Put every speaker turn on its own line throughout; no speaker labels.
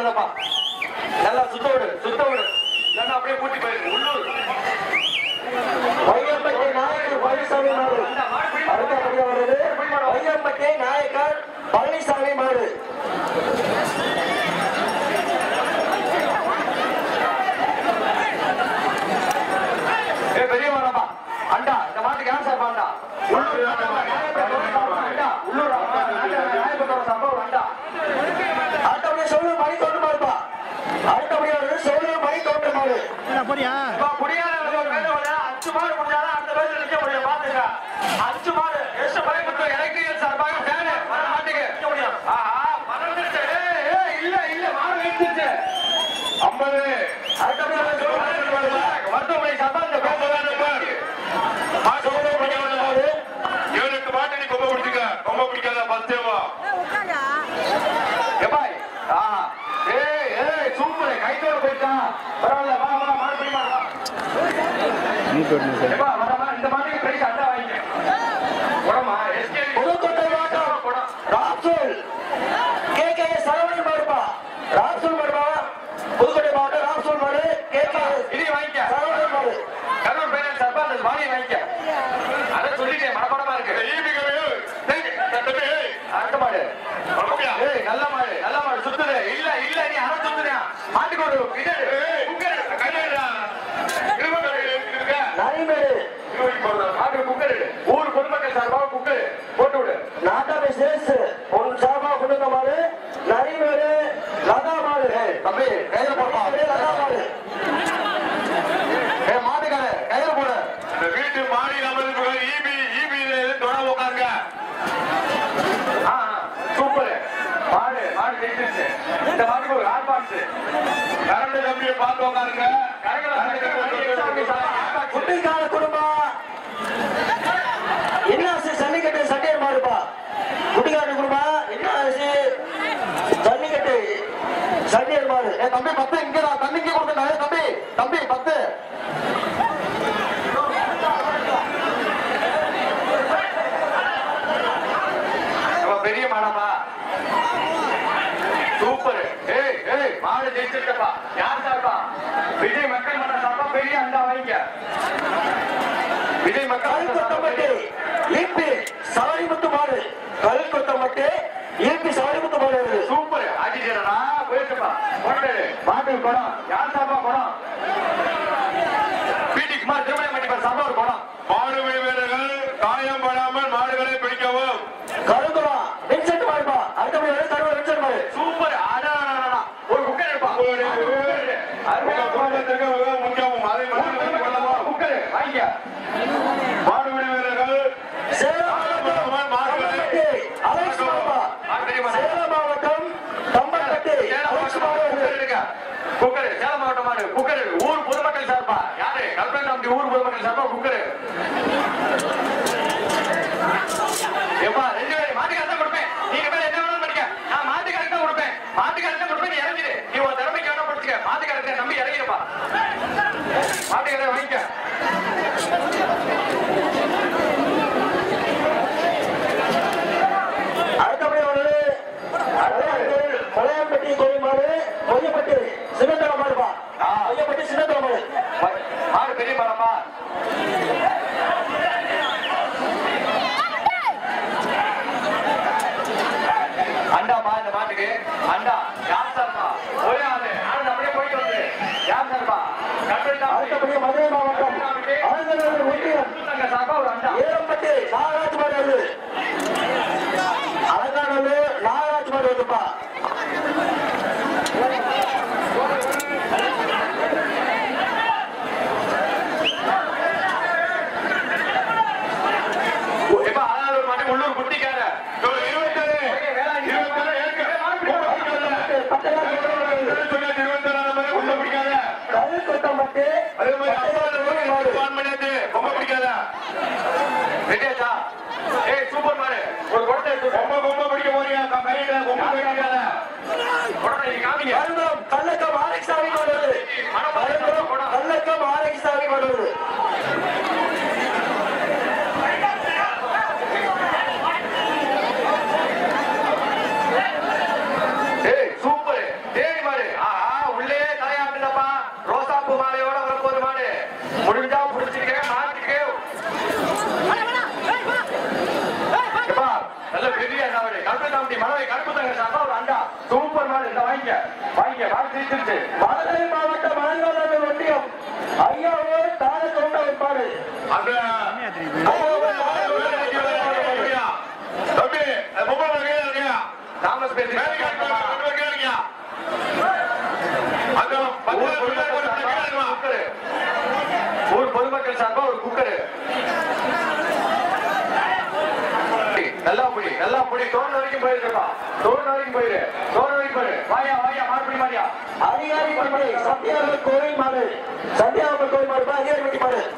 விடாதப்பா நல்லா சுத்த விடு சுத்த விடு இல்லைன்னா அப்படியே கூட்டி போயிரு உள்ளூர்
வையம்பட்டி நாயக்கர் பழனிசாமி மாடு அடுத்தபடியாக வருது வையம்பட்டி நாயக்கர் பழனிசாமி மாடு
ஏ பெரிய மாடப்பா அண்டா இந்த மாட்டுக்கு ஏன் சார் அண்டா உள்ளூர் அண்டா உள்ளூர் நாயப்பட்டோட சம்பவம் அண்டா
அடுத்தபடியாக சொல்லு மணி தோண்டு மாடுப்பா அடுத்தபடியாக வருது சொல்லு மணி தோண்டு மாடு
போறியா
இப்ப குடியார ஒரு மேல ஒரு அஞ்சு மாடு முடிஞ்சாலும் அடுத்த பேர்ல நிக்க முடியும் பாத்துக்க அஞ்சு மாடு எஸ் பயன்படுத்தும் எலக்ட்ரிக்கல் சார்பாக ஃபேனு வர மாட்டுக்கு நிக்க முடியும் ஆஹா மறந்துருச்சு ஏய், ஏய், இல்ல இல்ல மாடு நிறுத்துச்சு ஐம்பது அடுத்தபடியாக ஒரு சொல்லு மணி தோண்டு மாடு. மருத்துவமனை சார்பாக இந்த பேர்
இவனுக்கு மாட்டு நீ கொம்ப பிடிச்சிக்க கொம்ப பிடிக்காத பஸ்தேவா
எப்பாய் ஆஹா ஏய் ஏய் சூப்பர் கைத்தோட போயிட்டான் பரவாயில்ல வா வா மாடு பிடி மாடு வா எப்பா வரமா இந்த மாட்டுக்கு பிரைஸ் அண்டா வாங்கிக்க உடமா எஸ்கே
புதுக்கோட்டை மாவட்டம்
குடம்
ராப்சூல் கே கே சரவணன் மாடுப்பா ராப்சூல் மாடுப்பா புதுக்கோட்டை மாவட்டம் ராப்சூல் மாடு கே கே
இது வாங்கிக்க
சரவணன் மாடு
கரூர் பேரன் சார்பா அந்த வாணியை வாங்கிக்க அதை சொல்லிட்டேன் மனப்படமா இருக்கு
ஈபி கவியோ தம்பி
அடுத்த மாடு
அப்படியா
ஏய் நல்ல மாடு நல்ல மாடு சுத்துது இல்ல இல்ல நீ அரை சுத்துறியா மாட்டுக்கு ஒரு இது குக்கர்
கையடா இருபது இருக்க
நரிமேடு
மாட்டுக்கு குக்கர் எடு. ஊர் பொதுமக்கள் சார்பாக குக்கர் போட்டு விடு
நாட்டாமை சேஸ் உன் சார்பா கொண்டு மாடு நரிமேடு லதா மாடு
தம்பி கையில போடுப்பா
லதா மாடு
ஏ மாட்டுக்கார கையில போடு
இந்த வீட்டு மாடியில் அமர்ந்து ஈபி ஈபி தொட உட்காருங்க
ஆ சூப்பர் மாடு மாடு ஜெயிச்சிருச்சு இந்த மாட்டுக்கு ஒரு ஆர் பாக்ஸ்
கரண்ட் கம்பியை பார்த்து உட்காருங்க
குட்டிக்கார குடும்பம் என்ன ஆசை ஜல்லிக்கட்டு சட்டையர் மாடுப்பா குட்டிக்கார குடும்பம் என்ன ஆசை ஜல்லிக்கட்டு சட்டையர் மாடு
ஏ தம்பி பத்து இங்கடா தண்ணி இங்க கொடுத்துட்டாரு தம்பி தம்பி பத்து நம்ம பெரிய மாடாப்பா சூப்பர் ஏய் ஏய் மாடு ஜெயிச்சிருக்கப்பா யார் சார்பா விஜய் மக்கள் மன்ற சார்பா பெரிய அண்டா வாங்கிக்க விஜய் மக்கள்
கல்
மன்ற சார்பா
கொத்தமட்டு
பெரிய-
ஈப்பி சவரிமுத்து மாடு கல் கொத்தமட்டு ஈப்பி சவரிமுத்து மாடு வருது
சூப்பர் ஆடிட்டா போயிருக்கப்பா கொண்டு மாட்டுக்கு குடம் யார் சார்பா குடம் பிடி குமார் திருமணம் பண்ணிப்பார் சார்பா ஒரு குடம்
மாடு வீரர்கள் காயம் படாமல் மாடுகளை பிடிக்கவும்
கருங்குளம் வின்சென்ட் மாடுப்பா அடுத்தபடி வருது கருவூர் வின்சென்ட் மாடு
சூப்பர் ஆடா ஒரு குக்கர் எடுப்பா
உங்களுடைய உங்க குடும்பத்திற்கு மிகவும் முக்கியம் அதை மட்டும் கொள்ளவா
குக்கர் வாங்கிக்க
மாடு வீரர்கள்
சேலம் மாவட்டம் தம்பம்பட்டி அலெக்ஸ் மாடுப்பா சேலம் மாவட்டம் தம்பம்பட்டி அலெக்ஸ் மாடு வருது
குக்கர் சேலம் மாவட்டம் மாடு குக்கர் ஊர் பொதுமக்கள் சார்பா யாரு கல்பனா அப்படி ஊர் பொதுமக்கள் சார்பா குக்கர் எப்பா ரெண்டு பேரும் மாட்டுக்காரர் தான் கொடுப்பேன் நீங்க பேர் என்ன வேணாலும் படிக்க நான் மாட்டுக்காரர் தான் கொடுப்பேன் மாட்டுக்காரர் தான் கொடுப்பேன் நீ இறங்கிடு நீ ஒரு திறமைக்கு வேணா படிச்சுக்க மாட்டுக்காரத்தை நம்பி இறங்கிடுப்பா மாட்டுக்காரரை வாங்கிக்க
அடுத்தபடி வருது மலையாம்பட்டி கோயில் மாடு மொய்யப்பட்டி சின்னத்தல மாடுப்பா
ஆ.
மொய்யப்பட்டி சின்னத்தல மாடு
மா- மாடு பெரிய மரமா அண்டாப்பா இந்த மாட்டுக்கு அண்டா யார் சார்பா ஒரே ஆளு ஆளு அப்படியே போயிட்டு வந்து யார் சார்பா கல்வெட்டா
அடுத்தபடி மதுரை மாவட்டம் ஆழ்ந்தநல்லூர் ஒன்றியம்
சார்பா ஒரு அண்டா
ஏரம்பட்டி நாகராஜ் மாடு வருது அலங்காநல்லூர் நாகராஜ் மாடு வருதுப்பா
எப்ப அதாவது ஒரு மாட்டு உள்ளூர் குட்டிக்கார
இருபத்தேழு இருபத்தேழு ஏற்க
பட்டணம்
சொன்னது இருபத்தேழு நம்பரை கொம்ப பிடிக்காத
கல் கொட்டம்பட்டி
அதே மாதிரி ஐம்பது
பட்டணம் மாடு
பான் பண்ணியாச்சு கொம்ப பிடிக்காத
வெட்டியாச்சா ஏய் சூப்பர் மாடு ஒரு குடத்தை எடுத்து
கொம்ப கொம்ப பிடிக்க போறியா கையில கொம்ப பிடிக்காத
குடத்தை நீங்க காமிங்க
கருங்குளம் கல்லக்கம் ஆரோக்கியசாமி மாடு வருது கருங்குளம் கல்லக்கம் ஆரோக்கியசாமி மாடு வருது
ஏய் சூப்பர் தேடி மாடு வாங்கிக்க வாங்கிக்க வாங்கி ஜெயிச்சிருச்சு
மதுரை மாவட்டம் மலங்காநல்லூர் ஒன்றியம் ஐயாவே தாரகவுண்ட ஒன்பாடு
அந்த தம்பி பொம்பளை வகையா இருக்கியா
தாமஸ் பேசி
வேலைக்கு இருக்கியா அந்த பத்து
குக்கரு ஊர் பொதுமக்கள் சார்பா ஒரு குக்கரு நல்லா புடி நல்லா புடி தோணு வரைக்கும் போயிருக்கா தோணு வரைக்கும் போயிரு தோணு வரைக்கும் போயிரு வாயா வாயா மாறுபடி மாறியா
அதிகாரி பட்டி சத்யாவர் கோவில் மாடு சத்யாவர் கோவில் மாடு பா, அதிகாரி பட்டி மாடு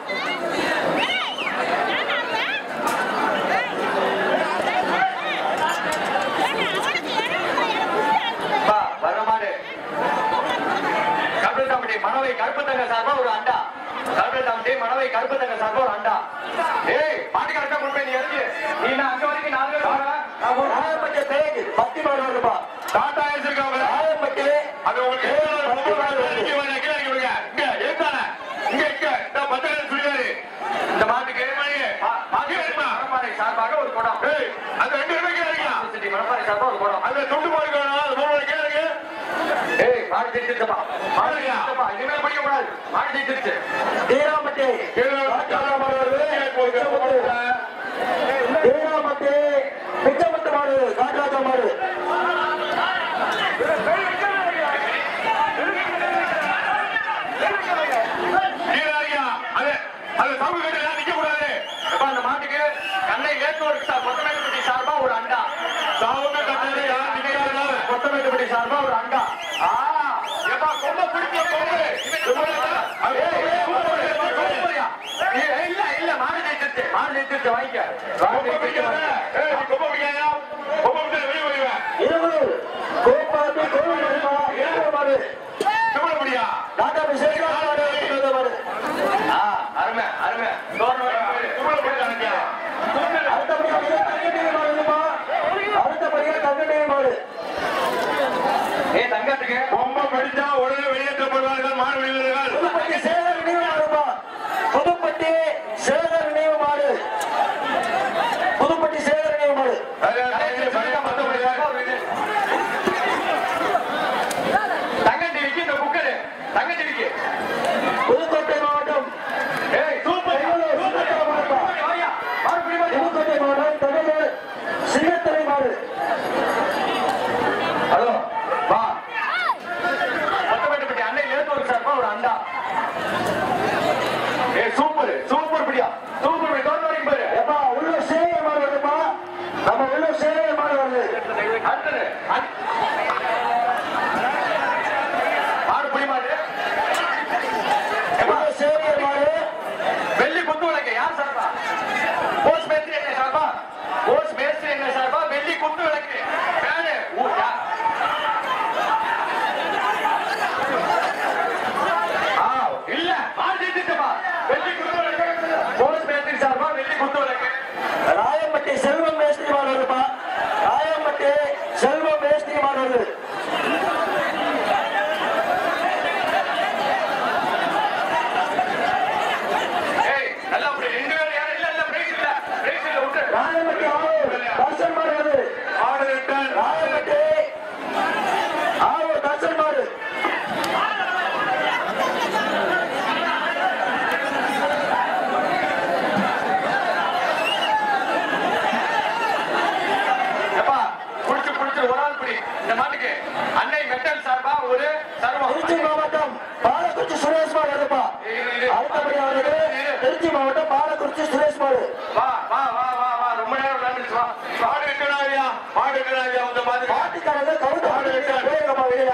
வா வர மாடு கருப்பத்தாம்பட்டி மணவை கருப்பத்தங்க சார்பா ஒரு அண்டா கருப்பத்தாம்பட்டி மணவை கருப்பத்தங்க சார்பா ஒரு அண்டா ஏய் பாட்டு கரெக்டா கொண்டு போய் நீ இறங்கி நீ நான் அங்க வரைக்கும் நாலு பேர் வாங்க நான் ஒரு
ராயப்பட்டி தேக்கு பத்தி மாடு வருதுப்பா
டாடா ஏசி இருக்காங்க
ராயப்பட்டி
அது உங்களுக்கு எவ்வளவு ரொம்ப நாள் இங்க வாங்க, கீழே இறக்கி விடுங்க. இங்க, எழுத்தானே. இங்க, இங்க. இந்த பச்சை கலர் சுடிதாரு.
இந்த மாட்டுக்கு பா- பாட்டு மணப்பாறை சார்பாக ஒரு குடம்
ஏய், அந்த ரெண்டு பேருமே கீழே இறக்கியா?
சிட்டி மணப்பாறை சார்பா ஒரு குடம்
அந்த துண்டு மாடு வேணும், அது மூணு கீழே இறக்கு.
ஏய் மாடு ஜெயிச்சிருச்சப்பா மாடு ஜெயிச்சிருச்சப்பா இனிமேல் படிக்க கூடாது மாடு ஜெயிச்சிருச்சு
தீராமட்டி
கீழே
ராஜாரா மாடு வருது
கீழே போய்
பிச்சமுத்து. தீராமட்டி பிச்சமுத்து மாடு காட்டுராஜா மாடு
கீழே இறக்கியா? அது, அது சவுக்கு கட்டு எல்லாம் நிக்க கூடாது.
அப்ப அந்த மாட்டுக்கு கண்ணை ஏற்றோருக்கு சார் கொத்தமேட்டுப்பட்டி சார்பா ஒரு அண்டா
சவுக்கு கட்டு யாரும் நிக்காதீங்க.
கொத்தமேட்டுப்பட்டி சார்பா ஒரு அண்டா ஆ எப்பா கொம்ப பிடிக்க கொம்பு
அது
ஏய், ஏய், கொம்பு பிடி, கொம்பு பிடியா. ஏய், இல்ல இல்ல மாடு ஜெயிச்சிருச்சு மாடு ஜெயிச்சிருச்சு வாங்கிக்க மாடு
கொம்பை பிடிக்காத.
ஜெயிச்சிருச்சு.
ஏய், நீ கொம்பை பிடிக்காதயா? கொம்பை பிடிச்சா வெளியே போயிடுவேன்.
இருபது கோப்பாட்டி கோவில் மாடுப்பா இருபது மாடு
சும்மா முடியா?
டாடா விசேஷா மாடு இருபது மாடு
ஆ, அருமை அருமை தோரணம் வரைக்கும் போயிரு.
சும்மா முடியாதீங்க.
அடுத்தபடியாக தங்கடேவி மாடு வருதுப்பா அடுத்தபடியாக தங்கடேவி மாடு
ஏய் தங்கத்துக்கு
கொம்பை பிடிச்சா உடனே வெளியேற்றப்படுவார்கள் மாடு வெளியிடுவார்கள்
புதுப்பட்டி சேகர் நினைவு மாடுப்பா புதுப்பட்டி சேகர் நினைவு மாடு புதுப்பட்டி சேகர் நினைவு மாடு
தங்கண்டிக்கு இந்த குக்கரு தங்கண்டிக்கு
புதுக்கோட்டை மாவட்டம்
ஏய் சூப்பர் சூப்பர் வாயா மறுபடியும் வாயா.
புதுக்கோட்டை மாவட்டம் தமிழ் சிங்கத்தலை மாடு
ஹலோ வா கொத்தமேட்டுப்பட்டி அன்னை ஏத்தூர் சார்பா ஒரு அண்டா ஏய் சூப்பர் சூப்பர் பிடியா சூப்பர் பிடி தோட்ட வரைக்கும் போயிரு
எப்பா உள்ள சேகர் மாடு வருதுப்பா நம்ம உள்ள சேகர் மாடு வருது
அடுத்தது அட்- மாடு பிடி மாடு
உள்ள சேகர் மாடு
வெள்ளி குத்து விளக்கு யார் சார்பா போஸ் மேஸ்திரி என்ன சார்பா போஸ் மேஸ்திரி என்ன சார்பா வெள்ளி குத்து விளக்கு பேரு ஊ- யா- ஆ, இல்ல மாடு ஜெயிச்சிட்டுப்பா. வெள்ளி குத்து விளக்கு போஸ் மேஸ்திரி சார்பா வெள்ளி குத்து விளக்கு
ராயம்பட்டி செல்வம் மேஸ்திரி மாடு வருதுப்பா ராயம்பட்டி செல்வம் மேஸ்திரி மாடு வருது
ஏய் நல்லா அப்படி ரெண்டு பேரும் யாரும் இல்ல இல்ல பிரேக் இல்ல பிரேக் இல்ல விட்டு
ராயம்பட்டி ஆவூர் தர்சன் மாடு வருது
மாடு ரிட்டர்ன்
ராயம்பட்டி ஆவூர் தர்சன் மாடு
எப்பா புடிச்சு புடிச்சு ஒரு ஆள் பிடி இந்த மாட்டுக்கு அன்னை மெட்டல் சார்பா ஒரு சர்வம்
திருச்சி மாவட்டம் பாலக்குறிச்சி சுரேஷ் மாடு வருதுப்பா அடுத்தபடியாக வருது திருச்சி மாவட்டம் பாலக்குறிச்சி சுரேஷ் மாடு
வா வா வா வா வா ரொம்ப நேரம் விளையாண்டுச்சு வா
மாடு ரிட்டர்ன் ஆகியா மாடு ரிட்டர்ன் ஆகியா அந்த மாதிரி
பாட்டுக்காரங்க கவுண்ட் போயிருக்கமா வெளியில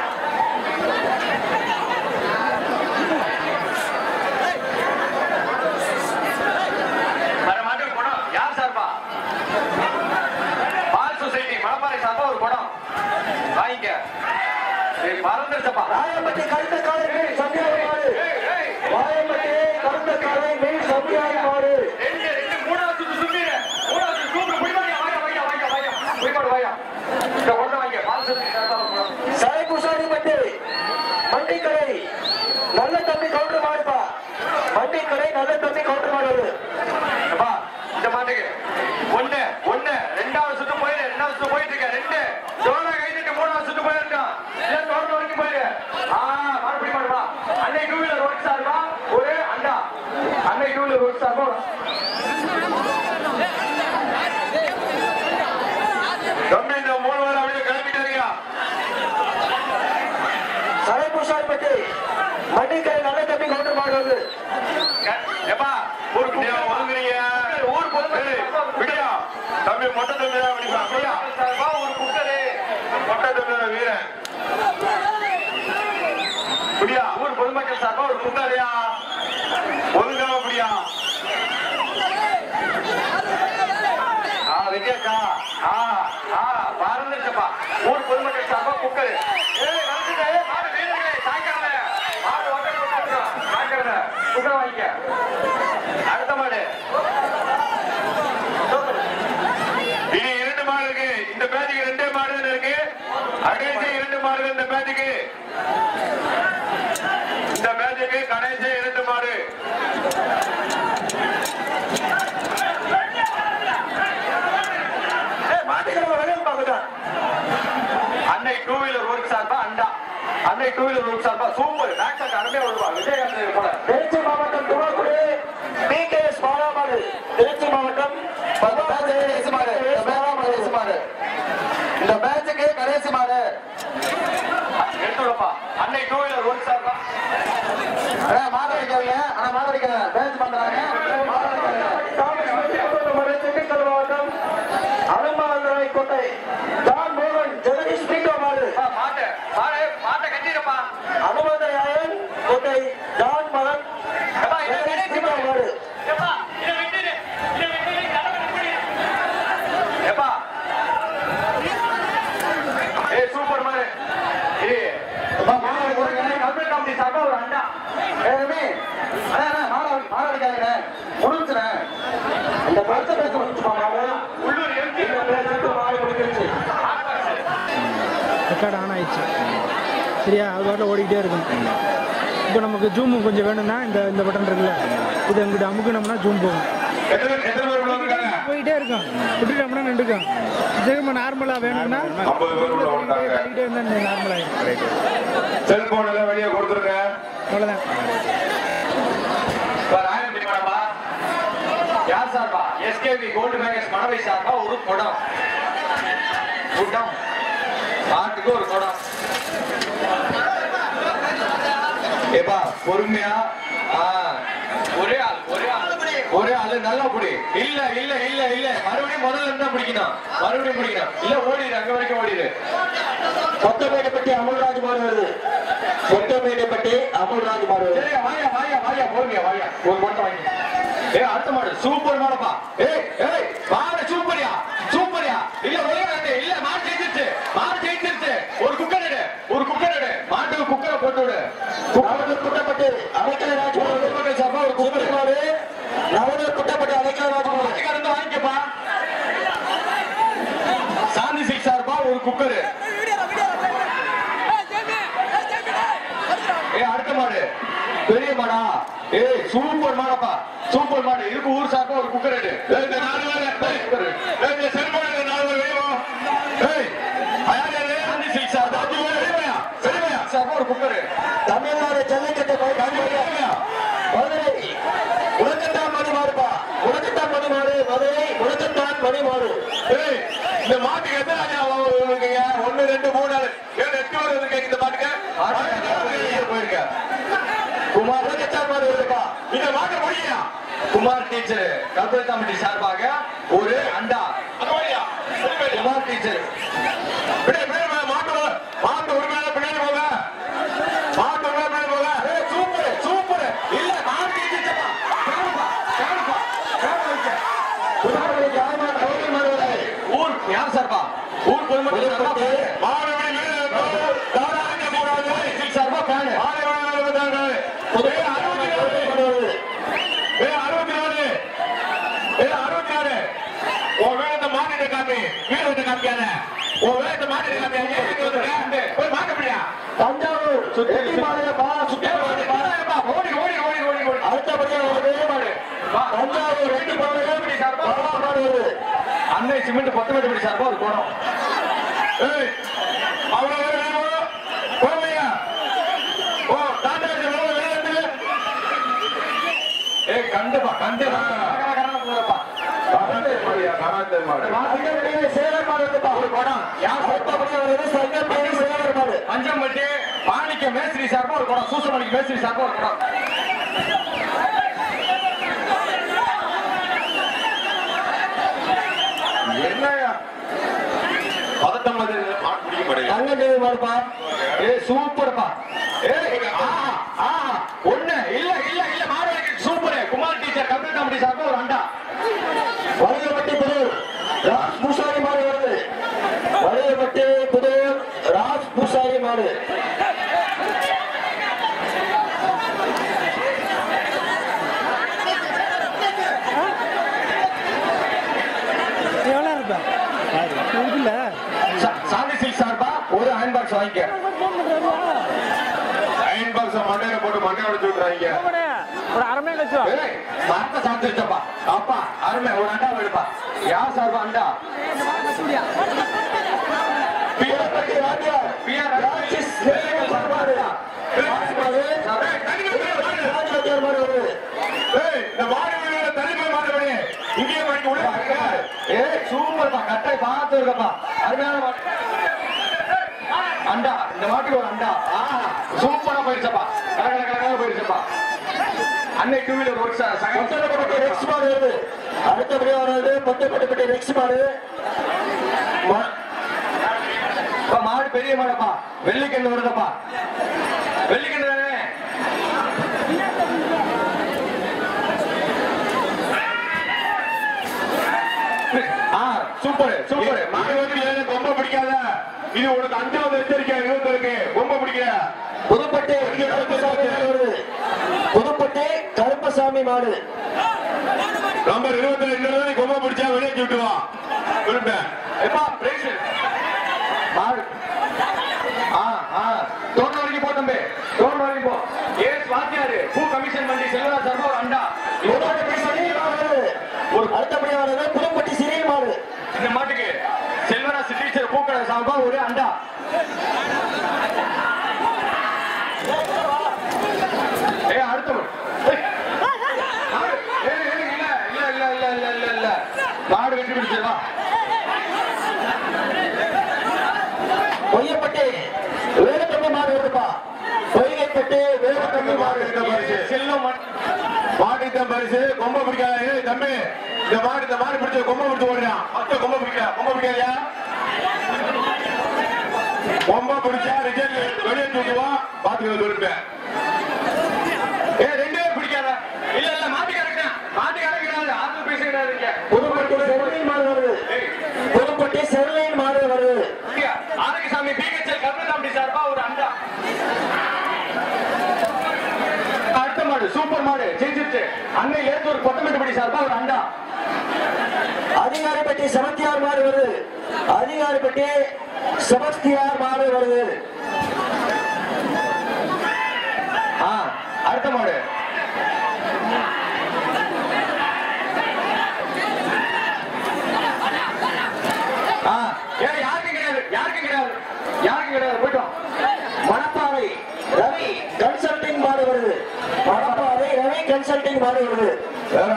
வர மாட்டுக்கு குடம் யார் சார்பா பால் சொசைட்டி மணப்பாறை சார்பா ஒரு குடம் வாங்கிக்க ஏய், மறந்துருச்சப்பா
ராயம்பட்டி கருத்த காலை மீன் சந்தியாரி மாடு
ஏய், ஏய்,
ராயம்பட்டி கருத்த காலை மீன் சந்தியாரி மாடு
ரெண்டு ரெண்டு மூணாவது சுத்து சுத்திரு மூணாவது சுத்து சூப்பர் போய் வாங்க வாங்க வாங்க வாங்க வாங்க போய் பாடு வாங்க இந்த குடம் வாங்க பால் சொசைட்டி சார்பா ஒரு குடம்
சாய்குசாரிப்பட்டி மண்டிக்கடை நல்ல தம்பி கவுண்டர் மாடுப்பா மண்டிக்கடை நல்ல தம்பி கவுண்டர் மாடு வருது
அப்பா, இந்த மாட்டுக்கு ஒண்ணு ஒண்ணு ரெண்டாவது சுத்து போயிரு ரெண்டாவது சுத்து போயிட்டு இருக்க ரெண்டு ஜோரா கைட்டு மூணாவது சுத்து போயிருக்கான் இல்ல
தம்பி மொட்டை தம்பி தான் பிடிப்பான் அப்படியா
சார்பா ஒரு குக்கரு
மொட்டை தம்பி தான் வீரன்
புரியா ஊர் பொதுமக்கள் சார்பா ஒரு குக்கரையா
ஒதுங்காம அப்படியா
ஆ விஜயக்கா ஆ ஆ பறந்துச்சப்பா ஊர் பொதுமக்கள் சார்பா குக்கரு ஏய் வந்துட்டே மாடு வீரர்களே சாய்க்காம மாடு ஒட்டை கொடுத்துறோம் சாய்க்கிறத குக்கர் வாங்கிக்க அடுத்த மாடு
இனி இரண்டு மாடு இருக்கு இந்த பேச்சுக்கு ரெண்டே மாடு தானே இருக்கு கடைசி இரண்டு மாடு இந்த பேச்சுக்கு இந்த பேச்சுக்கு கடைசி இரண்டு மாடு
மாட்டுக்கிழமை வரையும் பார்க்கணும்
அன்னை டூ வீலர் ஒர்க் சார்பா அண்டா அன்னை டூ வீலர் ஒர்க் சார்பா சூப்பர் மேக்ஸ் அருமையா வருவா விஜயகாந்த் போல
திருச்சி மாவட்டம் துவாக்குடி பிகேஎஸ் பாலாமாடு திருச்சி மாவட்டம்
கடைசி மாடு இந்த பேரா கடைசி மாடு இந்த பேட்சுக்கு கடைசி மாடு எடுத்துடப்பா அன்னை டூ வீலர் ஒர்க் சார்பா மாடு அடிக்காதீங்க ஆனா மாடு அடிக்காத பேட்ச் பண்றாங்க மாடு அடிக்காதீங்க
திண்டுக்கல் மாவட்டம் அலம்பாதுரை கோட்டை டான் மோகன் ஜெகதீஷ் பீட்டோ மாடு
அப்பா, மாட்டு மாடு மாட்டை கட்டிடுப்பா
அனுமந்தராயன் கோட்டை டான் மகன்
எப்பா, இதை
ஜெகதீஷ்
கடைசி
பீட்டோ
மாடு.
மாடு
எப்பா, இதை விட்டுடு. இதை விட்டுடு, தலைவலி புடி. எப்பா. ஏய், சூப்பர் மாடு. இரு. எப்பா, மாடு அடிக்கிறாங்க. கல்பெட் காமெடி சார்பா ஒரு அண்டா. ஏய், ரவி. அண்ணா, அண்ணா, மாடு அடி- மாடு அடிக்காதீங்க. முடிஞ்சுண்ணே.
இந்த படத்தை பேச முடிச்சுமா மாடு
உள்ளூர் எம்பி
இந்த பேசுறது மாடு முடிஞ்சிருச்சு
ரெக்கார்ட் ஆன் ஆயிடுச்சு சரியா அது பாட்டில் ஓடிக்கிட்டே இருக்கும் இப்போ நமக்கு ஜூம் கொஞ்சம் வேணும்னா இந்த இந்த பட்டன் இருக்குல்ல இது அங்கிட்டு அமுக்குனோம்னா ஜூம் போகும்
எத்தனை எத்தனை பேர் உள்ள வந்திருக்காங்க
போயிட்டே இருக்கும் விட்டுட்டோம்னா நின்றுக்கும் திரும்ப நார்மலாக வேணும்னா
ஐம்பது பேர் உள்ள வந்தாங்க
தள்ளிக்கிட்டே இருந்தால் நார்மலாகிடும்
செல்போன் எல்லாம் வெளியே கொடுத்துருங்க
அவ்வளோதான்
இப்ப ராயல் பிடிமாடப்பா. யார் சார்பா எஸ்கேபி கோல்டு மேகஸ் மணவை சார்பா ஒரு குடம் குடம் நாட்டுக்கு ஒரு குடம் ஏப்பா பொறுமையா ஆ, ஒரே ஆள் ஒரே ஆள் ஒரே ஆளு நல்லா புடி இல்ல இல்ல இல்ல இல்ல மறுபடியும் முதல்ல இருந்தா பிடிக்கணும் மறுபடியும் பிடிக்கணும் இல்ல ஓடிடு அங்க வரைக்கும் ஓடிடு
கொத்தமேடுப்பட்டி அமுல்ராஜ் மாடு வருது கொத்தமேடுப்பட்டி அமுல்ராஜ் மாடு வருது
ஏய் வாயா வாயா வாயா பொறுமையா வாயா ஒரு மட்டும் வாங்கி ஏய் அடுத்த மாடு சூப்பர் மாடப்பா ஏய் ஏய் மாடு சூப்பரியா சூப்பரியா இல்ல ஒரே ரெண்டு இல்ல மாடு ஜெயிச்சிருச்சு மாடு ஜெயிச்சிருச்சு ஒரு குக்கர் எடு ஒரு குக்கர் எடு மாட்டுக்கு குக்கரை போட்டு விடு
நவனூர் குட்டப்பட்டு அலைக்கலராஜ் மாடு வருது.
குக்கர் சாப்பா ஒரு குக்கர்
மாடு நவனூர் குட்டப்பட்டு அலைக்கலராஜ் மாடு
இருந்து வாங்கிக்கப்பா சாந்தி சிக்ஸ் சார்பா ஒரு குக்கர் ஏய் அடுத்த மாடு பெரிய மாடா ஏய் சூப்பர் மாடப்பா சூப்பர் மாடு இதுக்கு ஊர் சார்பா ஒரு குக்கர் எடு
ஏய், இந்த நாலு பேர் ஏய், ஏய், இந்த செல்போன் இந்த நாலு பேர் வெளியே வா. ஏய், யார் யாரு?
சாந்தி சிக்ஸ் சார்பா
அஞ்சு பேர் வெளியே வாயா, வெளியே வாயா.
சார்பா ஒரு குக்கர்
தமிழ்நாடு ஜல்லிக்கட்டு போய் மதுரை மதுரை உலகத்தான் மணி மாடுப்பா உலகத்தான் மணி மாடு மதுரை உலகத்தான் மணி மாடு
ஏய், இந்த மாட்டுக்கு எத்தனை ஆள் ஞாபகம் இருக்கீங்க? ஒண்ணு, ரெண்டு, மூணு, நாலு. ஏழு, எட்டு பேர் இருக்கீங்க இந்த மாட்டுக்கு?
போயிருக்க
குமார் உலகத்தான் மாடு வருதுப்பா
இந்த மாட்டை முடியா
குமார் டீச்சர் கல்பத்தாம்பட்டி சார்பாக ஒரு அண்டா
அந்த மாதிரியா சரி, சரியா?
குமார் டீச்சர்
பின்னாடி, பின்னாடி வா, மாட்டு வா. மாட்டு உரிமையாளர் பின்னாடி போங்க. மாட்டு உரிமையாளர் பின்னாடி போங்க.
ஏய், சூப்பர் சூப்பர் இல்ல மாடு டீச்சர்ப்பா கேளுப்பா கேளுப்பா கேளு வைக்க
புதுக்கோட்டை ஜாயமான் கௌரி மாடு வருது
ஊர் யார் சார்பா ஊர் பொதுமக்கள் சார்பா பேரு.
மாடு வெளியே வெளியே இருக்கணும். தாரா அடிக்க கூடாது.
டீச்சர் சார்பா பேனு
மாடு வெளியே வந்தாங்க.
புதுக்கோட்டை
ஏய், அறுபத்தி
ஜாயமான்
நாலு.
கௌரி மாடு வருது
ஏய், அறுபத்தி நாலு. ஏய், அறுபத்தி நாலு. உன் வேகத்தை மாட்டிட்டு காமி. வீரத்தை காமிக்காத. உன் வேகத்தை மாட்டிட்டு காமி. அங்கே இங்க வந்துருக்க. போய் மாட்ட முடியா?
தஞ்சாவூர் சுத்தி மாடுப்பா சுத்தி
ஏய்,
மாடுப்பா
ஏப்பா, ஓடி ஓடி ஓடி ஓடி ஓடி
அடுத்தபடியாக ஒரு பெரிய மாடு தஞ்சாவூர் ரெண்டு மாடு பாலா மாடு வருது
அன்னை சிமெண்ட் பத்தமேட்டு சார்பா ஒரு குடம்
ஏய், அவ்வளவு பேர் வெளியே போ. போங்கய்யா. ஓ, டாடா ஏசி வெளியே வெளியே வந்து.
ஏய் கண்டுப்பா கண்டு போறப்பா
கராத்தே மாடுயா, கராத்தே மாடு.
அடுத்தபடியாக சேலம் மாடு வருதுப்பா
ஒரு குடம் யார் சார்பா
அடுத்தபடியாக வருது சங்கப்பேரி சேலம் மாடு
பஞ்சம்பட்டி மாணிக்க மேஸ்திரி சார்பா ஒரு குடம் சூசமணிக்கு மேஸ்திரி சார்பா ஒரு குடம்
என்னய்யா? பதட்டம் வந்து மாட்டு பிடிக்க மாட்டேங்குது.
தங்கத்தேவி மாடுப்பா
ஏ சூப்பர்ப்பா ஏய் ஆஹா ஆஹா ஒண்ணு இல்ல இல்ல இல்ல மாடு super Kumar teacher computer company சார்பா ஒரு அண்டா
வளையப்பட்டி புதூர் ராஜ் பூசாரி மாடு வருது வளையப்பட்டி புதூர் ராஜ் பூசாரி மாடு
எவ்வளோ இருப்பேன் இருக்குல்ல
சா- சாந்தி சில்க் சார்பா ஒரு அயன் பாக்ஸ் வாங்கிக்க
அயன் பாக்ஸ மண்டையில போட்டு மண்டையை உடைச்சு விட்டுறாங்க.
ஒரு அரை மணி கழிச்சு வா.
ஏய் மரத்தை சாப்பிட்டு வச்சப்பா அப்பா அருமை ஒரு அண்டா எடுப்பா யார் சார்பா அண்டா
வீரப்பட்டி வாத்தியார்
பிஆர்
ராஜேஷ் நெல்லையப்பர் மாடு ராஜ் மாடு
ஏய், தண்ணி குடிக்கிற மாடு.
ராஜ் வாத்தியார் மாடு வருது
ஏய், இந்த மாடு வீடுல தண்ணி போய் மாட்டபடி. இங்கேயே மாட்டி உள்ள பாருங்க.
ஏய் சூப்பர்ப்பா கட்டை பார்த்து இருக்கப்பா அருமையான மாடு அண்டா இந்த மாட்டுக்கு ஒரு அண்டா ஆஹா சூப்பரா போயிருச்சப்பா கல கல கல கல போயிருச்சப்பா அன்னை டூ வீலர் ஒரு ச- சகல
பத்தப்பட்டி ரெக்ஸ் மாடு வருது அடுத்தபடியா வருது பத்தப்பட்டி ரெக்ஸ் மாடு மா-
அப்பா, மாடு பெரிய மாடப்பா வெள்ளிக்கண்ணு வருதப்பா வெள்ளிக்கண்ணு தானே ஆ சூப்பர் சூப்பர்
மாடு வந்து ஏழு கொம்பை பிடிக்காத. இது உனக்கு அஞ்சாவது எச்சரிக்கை இருபத்தி இருக்கு கொம்பை பிடிக்கிற
புதுப்பட்டி கருப்பசாமி மாடு வருது புதுப்பட்டி கருப்பசாமி மாடு
நம்பர் இருபத்தி ரெண்டு கொம்பை பிடிச்சா வெளியே விட்டுவான் விரும்பேன்
எப்பா பிரைஸ் மாடு ஆ ஆ தோட்டம் வரைக்கும் போ தம்பி தோட்டம் வரைக்கும் போ ஏ வாத்தியாரு பூ கமிஷன் பண்ணி செல்வரா சார்பா ஒரு அண்டா
புதுப்பட்டி சிறிய மாடு வருது ஒரு அடுத்தபடியா வருது புதுப்பட்டி சிறிய மாடு
இந்த மாட்டுக்கு செல்வராஜ் டீச்சர் பூக்கடை சார்பா ஒரு அண்டா ஏ அடுத்த மாடு. ஏய். மாடு. ஏய், ஏய், இல்ல, இல்ல, இல்ல, இல்ல, இல்ல, இல்ல, இல்ல. மாடு வெட்டி பிடிச்சு வா
பொய்யப்பட்டி வேலுத்தம்பி மாடு வருதுப்பா பொய்யப்பட்டி வேலுத்தம்பி மாடு
இந்த பரிசு.
செல்லம் மாடு.
மாட்டு தான் பரிசு கொம்பை பிடிக்காத ஏய் தம்பி இந்த மாடு இந்த மாடு பிடிச்ச கொம்பை பிடிச்சு ஓடுறான் மத்த கொம்பை பிடிக்கல கொம்பை பிடிக்காதயா கொம்பை பிடிச்சா ரிஜல்ட் வெளியே தூக்குவான் பாத்துக்கிறது விரும்பேன்
ஏ ரெண்டு பேரும் பிடிக்காத இல்ல இல்ல மாட்டுக்காரங்க மாட்டுக்காரங்க கிடையாது ஆறு பேச கிடையாது இங்க
புதுப்பட்டி செருளையின் மாடு வருது
ஏய்,
புதுப்பட்டி செருளையின் மாடு வருது
இங்க, ஆரோக்கியசாமி பிஹெச்எல் கருணாமி சார்பா ஒரு அண்டா அடுத்த மாடு சூப்பர் மாடு ஜெயிச்சிருச்சு அன்னை ஏத்தூர் கொத்தமேட்டுப்படி சார்பா ஒரு அண்டா
அதிகாரிப்பட்டி செவத்தியார் மாடு வருது அதிகாரிப்பட்டி செபஸ்தியார் மாடு வருது
ஆ அடுத்த மாடு ஆ ஏ யாருக்கும் கிடையாது யாருக்கும் கிடையாது யாருக்கும் கிடையாது போயிட்டோம்
மணப்பாறை ரவி கன்சல்டிங் மாடு வருது மணப்பாறை ரவி கன்சல்டிங் மாடு வருது
வேற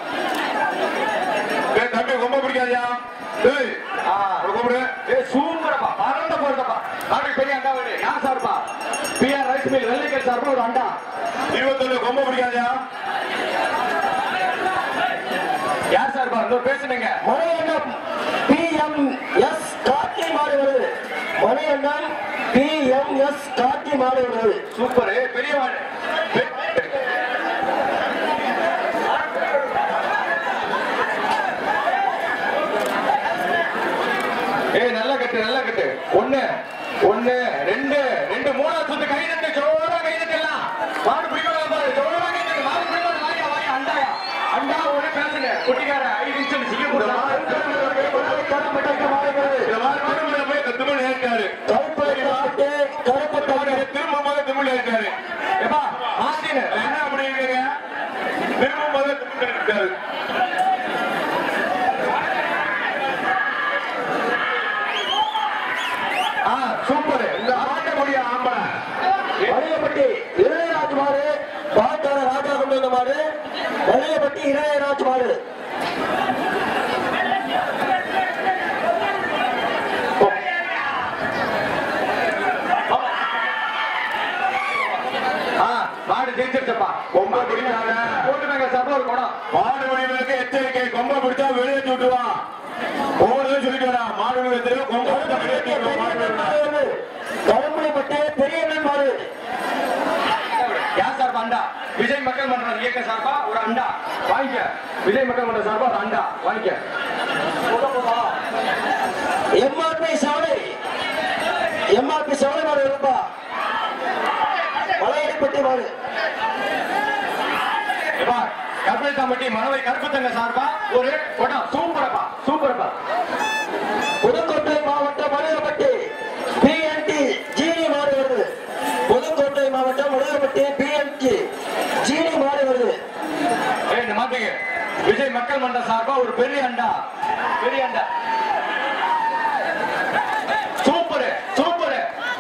ஏய் தம்பி கொம்பை பிடிக்காதயா ஏய்
ஆ
ஒரு கூப்பிடு
ஏ சூப்பரப்பா பறந்த போறதப்பா நாட்டுக்கு பெரிய அண்டா வருது யார் சார்பா பிஆர் ரைஸ் மில் வெள்ளைக்கல் சார்பா ஒரு அண்டா
இருபத்தொன்னு கொம்பை பிடிக்காதயா
யார் சார்பா இன்னொரு பேசுனீங்க
Maniyannam P M S Karthi மாடு வருது Maniyannam P M S Karthi மாடு வருது
சூப்பர் பெரிய மாடு பெ- ஏய் நல்ல கட்டு நல்ல கட்டு ஒண்ணு ஒண்ணு ரெண்டு ரெண்டு மூணாவது சுத்து கை தட்டு ஜோரா கை தட்டலாம் மாடு பிடிக்கலாம் பாரு ஜோரா கை தட்டு மாடு பிடிக்கலாம் வாயா வாயா அண்டாயா அண்டா ஒண்ணு பேசுங்க குட்டிக்கார ஐந்து நிமிஷம் சிங்கப்பூர்
கருப்பட்டை மாடு வருது
இந்த மாதிரி திரும்ப போய் இந்த திமிழ் ஏற்காரு
கருப்பட்டை கருப்பட்டை
திரும்ப போது திமிழ் ஏற்காரு
எப்பா மாட்டினு
என்ன அப்படி இருக்கீங்க திரும்ப போது திமிழ் ஏற்காரு
ஆ சூப்பர் இந்த ஆட்ட முடிய ஆம்பளை
வலியப்பட்டி இளையராஜ் மாடு பாட்டாள ராஜா கொண்டு வந்த மாடு வலியப்பட்டி இளையராஜ் மாடு
ஆ மாடு ஜெயிச்சிருச்சப்பா
கொம்பை பிடிக்காத
போட்டுனாங்க சாப்பிட ஒரு குடம்
மாடு வடிவலுக்கு எச்சரிக்கை கொம்பை பிடிச்சா வெளியே விட்டுருவான் போடு தெரிவிக்கடா மாடுகள் தெரியும் கொங்கு மாடுகள்
கரும்புலிப்பட்டு பெரிய மாடு
யார் சார்பா அண்டா விஜய் மக்கள் மன்றம் இயக்க சார்பா ஒரு அண்டா வாங்கிக்க விஜய் மக்கள் மன்றம் சார்பா ஒரு அண்டா வாங்கிக்க
எம்ஆர்பி சவலை எம்ஆர்பி சவலை மாடு வரும்பா மலையடிப்பட்டி மாடு
எப்பா கற்பழித்தாம்பட்டி மனவை கற்பத்தங்க சார்பா ஒரு கொடம் சூப்பரப்பா சூப்பரப்பா
புதுக்கோட்டை மாவட்டம் மலையப்பட்டி பிஎன்டி ஜீனி மாடு வருது புதுக்கோட்டை மாவட்டம் மலையப்பட்டி பிஎன்டி ஜீனி மாடு வருது
ஏய் இந்த மாத்துக்கு விஜய் மக்கள் மன்றம் சார்பா ஒரு பெரிய அண்டா பெரிய அண்டா சூப்பர் சூப்பர்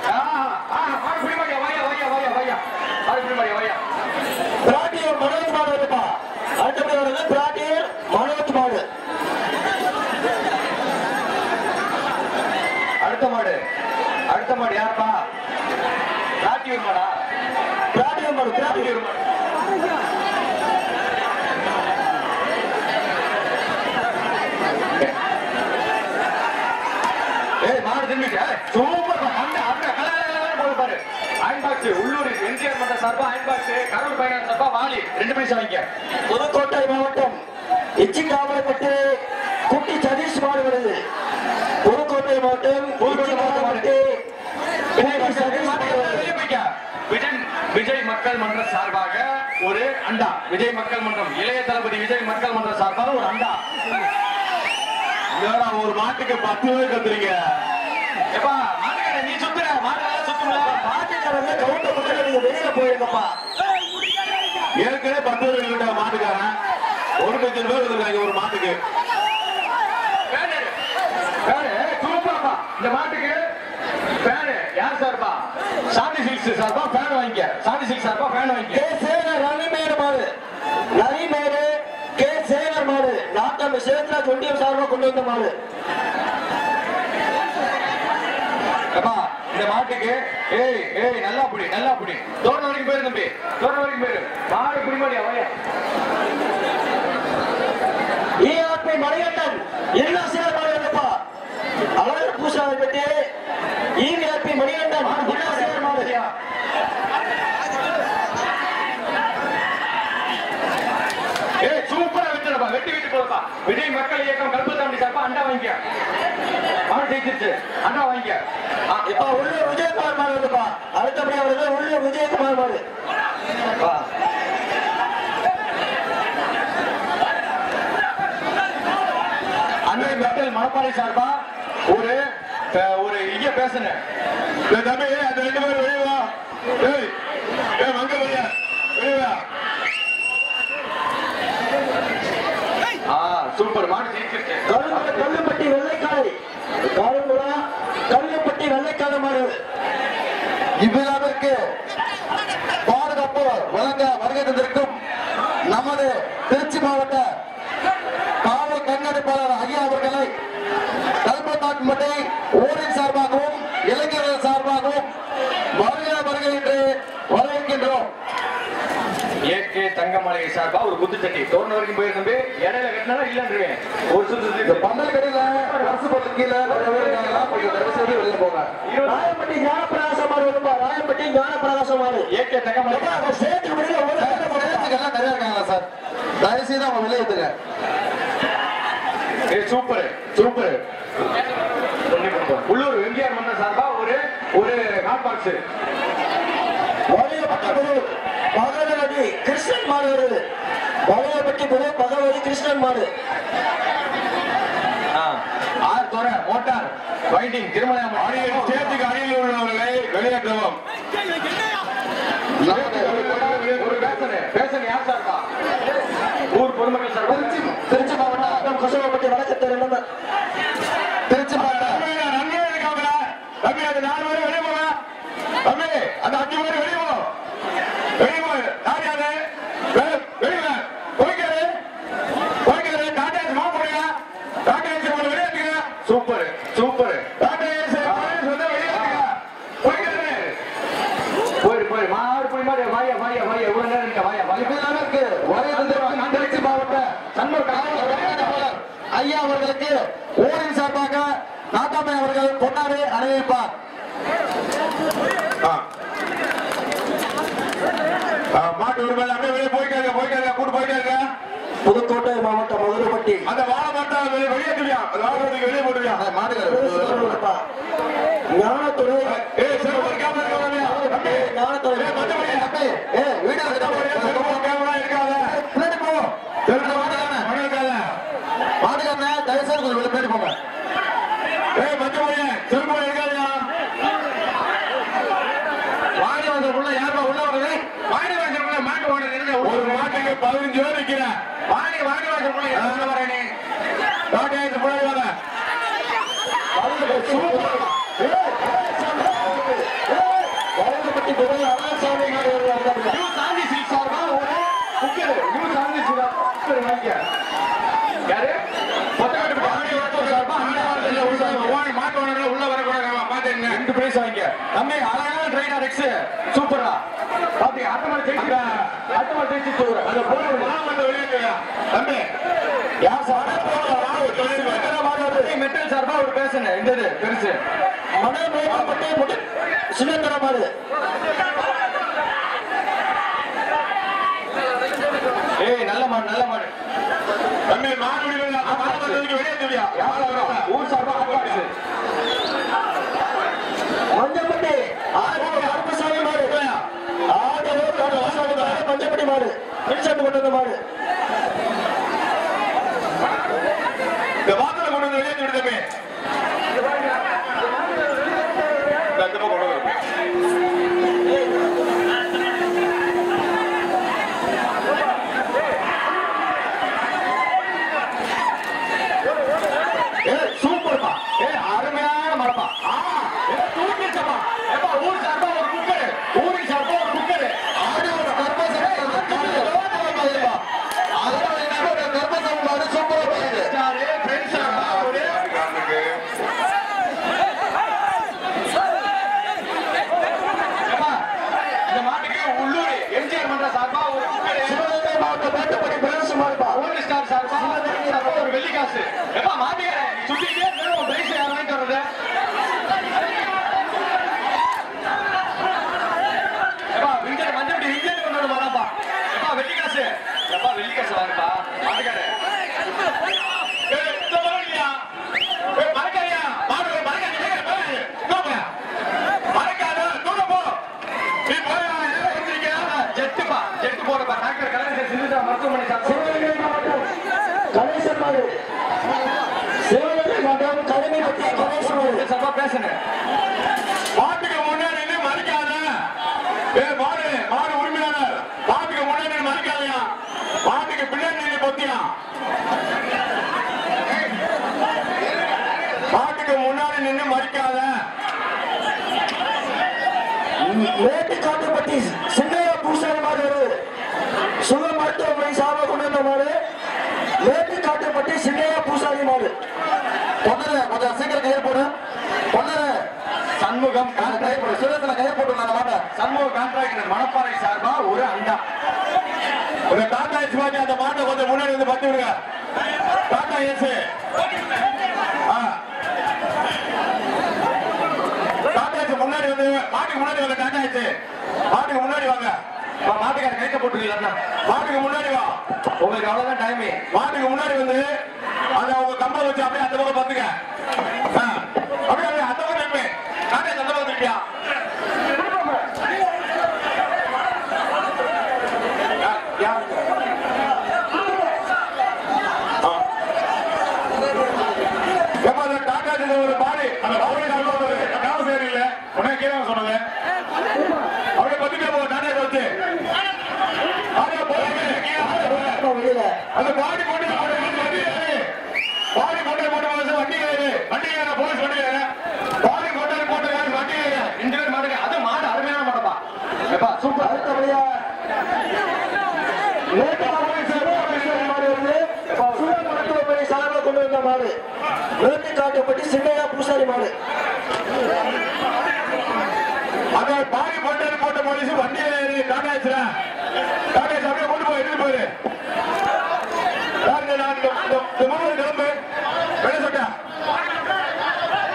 பிராட்டியூர் மனோஜ் மாடு வருதுப்பா அடுத்தபடி வருது பிராட்டியூர் மனோஜ் மாடு
அடுத்த மாடு அடுத்த மாடு யாருப்பா ராட்டியூர் மாடா
பிராட்டியூர் மாடு பிராட்டியூர்
ராட்டியூர் மாடு ஏய் மாடு திரும்பிக்க சூப்பர் அந்த அந்த கலர் போய் பாரு அயன் பாக்ஸ் உள்ளூர் எம்ஜிஆர் மன்ற சார்பா அயன் பாக்ஸ் கரூர் பைனான்ஸ் சார்பா வாலி ரெண்டு பைசா வாங்கிக்க
புதுக்கோட்டை மாவட்டம் இச்சிக்காமலைப்பட்டு குட்டி சதீஷ் மாடு வருது புதுக்கோட்டை மாவட்டம்
புதுக்கோட்டை
இச்சிக்காமலைப்பட்டு
விஜய்
குட்டி சதீஷ் மாடு வருது
வெளியே போய்க்க. விஜய் விஜய் மக்கள் மன்றம் சார்பாக ஒரு அண்டா விஜய் மக்கள் மன்றம் இளைய தளபதி விஜய் மக்கள் மன்றம் சார்பாக ஒரு அண்டா
என்னடா ஒரு மாட்டுக்கு பத்து பேர் கத்துறீங்க
எப்பா மாட்டுக்கார நீ சுத்துற மாட்டு நல்லா சுத்தும்ல
பாட்டுக்காரங்க கவுண்டர் கொடுத்து நீங்க வெளியில போயிருங்கப்பா
ஏற்கனவே பத்து பேர் கிட்ட மாட்டுக்காரன் ஒரு லட்சம் பேர் இருக்காங்க ஒரு மாட்டுக்கு
பேனு பேனு சூப்பர்ப்பா இந்த மாட்டுக்கு பேனு யார் சார்பா சாந்தி சில்க்ஸ் சார்பா ஃபேன் வாங்கிக்க சாந்தி சில்க்ஸ் சார்பா ஃபேன் வாங்கிக்க
கே சேகர் ரவிமேடு மாடு ரவிமேடு கே சேகர் மாடு நாட்டம் சேத்ரா தொண்டியம் சார்பா கொண்டு வந்த மாடு
அப்பா இந்த மாட்டுக்கு ஏய் ஏய் நல்லா புடி நல்லா புடி தோரணம் வரைக்கும் போயிரு தம்பி தோரணம் வரைக்கும் போயிரு மாடு புடி மாடியா வாயா
ஈஆர்பி மணிகண்டன் என்ன சேர் மாடு வருதுப்பா அழகர் பூசாவை பற்றி ஈவிஆர்பி மணிகண்டன் என்ன சேர் மாடு
ஏய் சூப்பரா வெட்டுறப்பா வெட்டி வெட்டி போறப்பா விஜய் மக்கள் இயக்கம் கல்பத்தாண்டி சார்பா அண்டா வாங்கிக்க மாடு ஜெயிச்சிருச்சு அண்டா வாங்கிக்க ஆ,
இப்ப உள்ளூர் விஜயகுமார் மாடு வருதுப்பா அடுத்தபடியா வருது உள்ளூர் விஜயகுமார் மாடு
வா. அன்னை மக்கள் மணப்பாறை சார்பா ஒரு அஹ், ஒரு இங்க பேசுனேன்
ஏய் தம்பி அந்த ரெண்டு பேரும் வெளியே வா ஏய் ஏய் மங்க வெளியே வெளியே வா
ஆ சூப்பர் மாடு ஜெயிச்சிருச்சு
கருங்குள கல்லுப்பட்டி வெள்ளைக்காய் கருங்குளா கல்லுப்பட்டி வெள்ளைக்காய் மாடு
இவ்விழாவிற்கு பாதுகாப்பு வழங்க வருகை தந்திருக்கும் நமது திருச்சி மாவட்ட காவல் கண்காணிப்பாளர் ஐயா அவர்களை கல்பத்தாக்கும்பட்டி ஊரின் சார்பாகவும் இளைஞர்கள் சார்பாகவும் வருகிற வருகை என்று வரவேற்கின்றோம்
ஏகே தங்கமலை சார்பா ஒரு குத்துச்சட்டி தோரணம் வரைக்கும் போயிருந்தே இடையில கட்டினா இல்லன்றேன் ஒரு சுத்து
இந்த
சுத்தி
பந்தல் கடையில அரசு பொருள் கீழே நிறைய பேர் இருக்காங்களா கொஞ்சம் தயவு செய்து வெளியே போங்க
ராயப்பட்டி ஞானப்பிரகாசம் மாடு வரும்பா ராயப்பட்டி ஞானப்பிரகாசம் மாடு
ஏகே தங்கமலை
எப்பா, அவன் சேர்த்து முடியல ஒரு கட்டை போடுங்க.
சேர்த்துக்கெல்லாம் நிறைய இருக்காங்களா சார் தயவு செய்து அவங்க வெளியே ஏத்துங்க
ஏ சூப்பர் சூப்பர் உள்ளூர் எம்ஜிஆர் மன்றம் சார்பா ஒரு ஒரு ஹாட் பாக்ஸ்
வளையப்பட்டி புது பகவதி கிருஷ்ணன் மாடு வருது வளையப்பட்டி புது பகவதி கிருஷ்ணன் மாடு
ஆர் தோர மோட்டார் வைண்டிங் திருமலை
அணியில் சேர்த்துக்கு அணியில் உள்ளவர்களை வெளியேற்றவும்
ஒரு பேசனு பேசனு யார் சார்பா ஊர் பொதுமக்கள் சார்பா
திருச்சி திருச்சி மாவட்டம் கொசவப்பட்டி வடக்கு தெரு
திருச்சி மாவட்ட
தம்பி, நன்மையா இருக்காங்களா? தம்பி, அந்த நாலு பேரும் வெளியே போங்க. தம்பி, அந்த அஞ்சு பேரும் வெளியே போ. வெளியே போ. யார் யாரு? வெ- வெளியே வா. போய்க்காரு. போய்க்காரு. டாடா ஏசி வாங்க போறீங்க. டாடா ஏசி உங்களை வெளியேற்றுங்க.
சூப்பர் சூப்பர்
டாடா ஏசி, பழைய சொந்த வெளியேற்றுங்க. போய்க்காரு.
போயிரு போயிரு மாடு போய் மாதிரி வாயா வாயா வாயா இவ்வளவு நேரம் இருக்க வாயா வாயா
இவ்விழாவிற்கு வருகை தந்திருக்கும் திருச்சி மாவட்ட
சண்முக
காவல் கண்காணிப்பாளர் ஐயா அவர்களுக்கு ஊரின் சார்பாக
நாட்டாமை அவர்கள் பொன்னாரை அணிவிப்பார்
ஆ. ஆ, மாட்டு உரிமை அப்படியே வெளியே போய்க்காங்க போய்க்காங்க கூட்டு போய்க்காங்க
புதுக்கோட்டை மாவட்டம் மதுரைப்பட்டி
அந்த வாழை மாட்டா வெளியே வெளியேற்றுவியா அந்த வாழை மாட்டுக்கு வெளியே போட்டுவியா
ஞானத்துறை
ஏய் சிறப்பு கேமரா இருக்காதா தம்பி
ஞானத்துறை
ஏய் மத்தபடி தம்பி
ஏ வீடியோ
சிறப்பு கேமரா இருக்காத
பின்னாடி போ
சிறப்பு மணி இருக்காத
மாட்டுக்காரனே தயவுசெய்து கொஞ்சம் வெளியே பின்னாடி போங்க
ஏய் மத்தபடி சிறப்பு இருக்காதா
வாடி வந்ததுக்குள்ள யாருப்பா உள்ள வருது
வாடி வாசலுக்குள்ள மாட்டு ஓடுறது ஒரு மாட்டுக்கு பதினஞ்சு பேர் நிக்கிறேன்
வாடி வாடி வாசலுக்குள்ள யார் உள்ள வர நீ
டாடா இது முன்னாடி வாங்க
வலதுபட்டி புகழ் அருணாசாமி அவர்கள் வந்தார்கள்.
நியூ சாந்தி சில்க் சார்பா ஒரு cooker new Shanthi silk cooker வாங்கிக்க யாரு பத்தக்காட்டு பாடி வாட்டர் சார்பா அந்த வாரத்துல உள்ள ஓன் மாட்டு ஓனர்ல உள்ள வர கூட பாத்துங்க ரெண்டு பிரைஸ் வாங்கிக்க தம்பி அழகான ட்ரைனர் எக்ஸ் சூப்பரா பாத்தீங்க அடுத்த மாதிரி ஜெயிச்சு அடுத்த மாதிரி ஜெயிச்சு சொல்றேன் அந்த போன நான் வந்து வெளியே தம்பி யார் சார் மெட்டல் சார்பா ஒரு பேசுங்க இந்த இது பெருசு
மணல் மேய்க்கப்பட்டு முடி- சின்னத்தர மாடு
ஏய் நல்ல மாடு நல்ல மாடு தம்பி மாடு வெளியே வெளியே தெரியா ஊர் சார்பா அட்வான்ஸ்
மஞ்சப்பட்டி ஆடவர் கருப்பசாமி மாடு ஆடவர் கருப்பசாமி மாடு மஞ்சப்பட்டி மாடு பிடிச்சாட்டு கொண்டு வந்த மாடு
இந்த வாசலை கொண்டு வந்து வெளியே விடு தம்பி இந்த இந்த பக்கம் கொண்டு வந்து ஏ சூப்பர்ப்பா ஏ அருமையான மரப்பா ஆமா ஏ தூக்கிச்சப்பா ஏப்பா ஊர் சார்பா ஒரு குக்கர் ஊரின் சார்பா ஒரு குக்கர்
ஆடவர் கருப்பசாமி மாடு அதோட இன்னொரு கருப்பசாமி மாடு சூப்பரா போகுது
ஸ்டாரே ஃப்ரெண்ட்ஸ் சார்பா ஒரு ஏப்பா இந்த மாட்டுக்கு உள்ளூர் எம்ஜிஆர் மன்ற சார்பா ஒரு குக்கர்
சிவகங்கை மாவட்டம் மேட்டுப்பட்டி பிரதேச மாடுப்பா
ஓல்டு ஸ்டார் சார்பா சார்பா ஒரு வெள்ளி காசு ஏப்பா மாட்டுக்காரே நீ சுத்திட்டே இருந்தா உன் பிரைஸ் யார் வாங்கிட்டு வர்றது ஏப்பா விஞ்சர் மஞ்சள் விஞ்சர் கொண்டு வந்து வராப்பா ஏப்பா வெள்ளி காசு ஏப்பா வெள்ளி காசு வாங்கப்பா மாட்டுக்காரே ஏய், இந்த மாதிரி இல்லையா? ஏய், மறக்காதயா? மாடு ஒரு மறக்காத, ஏய், போய், இங்க போய். மறக்காத, தூர போ. நீ போய், ஏன் எந்திரிக்கிற? ஜெட்டுப்பா, ஜெட்டு போடுப்பா. டாக்டர் கலைஞர் சிந்துதா மருத்துவமனை சார்.
சிவகங்கை மாவட்டம் கணேசன் மாடு சிவகங்கை மாவட்டம் கலைமைப்பட்டி கணேசன் மாடு
சப்பா பேசுங்க மாட்டுக்கு முன்னாடி நின்னு மறிக்காத ஏ மாடு மாடு உரிமையாளர் மாட்டுக்கு முன்னாடி நின்னு மறிக்காதயா மாட்டுக்கு பின்னாடி நின்னு பொத்தியா மாட்டுக்கு முன்னாடி நின்னு மறிக்காத
மேட்டுக்காட்டுப்பட்டி சின்னையா பூசாரி மாடு வருது சுக மருத்துவமனை சார்பாக கொண்டு வந்த மாடு மேட்டுக்காட்டுப்பட்டி சின்னையா பூசாரி மாடு பொண்ணு கொஞ்சம் சீக்கிரம் கையில் போடு பொண்ணு
சண்முகம்
கையில் போடு சுரத்துல கையில் போட்டு அந்த மாட்டை
சண்முக கான்ட்ராக்டர் மணப்பாறை சார்பா ஒரு அண்டா ஒரு டாடா ஏசி வாங்கி அந்த மாட்டை கொஞ்சம் முன்னாடி வந்து பத்தி விடுங்க டாடா ஏசி ஆ. டாடா ஏசி முன்னாடி வந்து மாட்டுக்கு முன்னாடி வாங்க டாடா ஏசி மாட்டுக்கு முன்னாடி வாங்க வா, மாட்டுக்கார கைக்க போட்டுருக்கீங்களா மாட்டுக்கு முன்னாடி வா உங்களுக்கு அவ்வளவுதான் டைம் மாட்டுக்கு முன்னாடி வந்து அதை உங்க கம்பை வச்சு அப்படியே அந்த பக்கம் பாத்துங்க ஆ. அப்படியே அப்படியே அந்த பக்கம் நிற்பேன் டாடா ஏசி அந்த பக்கம் இருக்கியா ஏப்பா, அந்த டாடா ஏசி ஒரு பாடி அந்த பாடி நான் சொல்றது காசு சரியில்ல உடனே கீழே சொன்னது அப்படியே பத்துட்டே போ டாடா ஏசி வச்சு அப்படியே போய் கீழே போ.
வெளியில
அந்த பாடி போட்டு பாடி போட்டு போட்டு போட்டு வண்டி ஏறு வண்டி ஏற போலீஸ் வண்டி ஏற பாடி போட்டு போட்டு வண்டி ஏற இந்த பேர் மாடுங்க அது மாடு அருமையான மாடப்பா ஏப்பா சூப்பர்
அடுத்தபடியா மேட்டுக்காட்டுப்பட்டி சின்னையா பூசாரி மாடு வந்து சுக மருத்துவமனை சார்பாக கொண்டு வந்த மாடு மேட்டுக்காட்டுப்பட்டி சின்னையா பூசாரி மாடு
அந்த பாடி போட்டு போட்ட போலீஸ் வண்டி ஏறி டாடா ஏசுற டாடா ஏசு அப்படியே கொண்டு போய் எடுத்து போயிரு யாருங்க நான் இந்த- இந்த- இந்த மூணு கிளம்பு வெளிய சொட்டா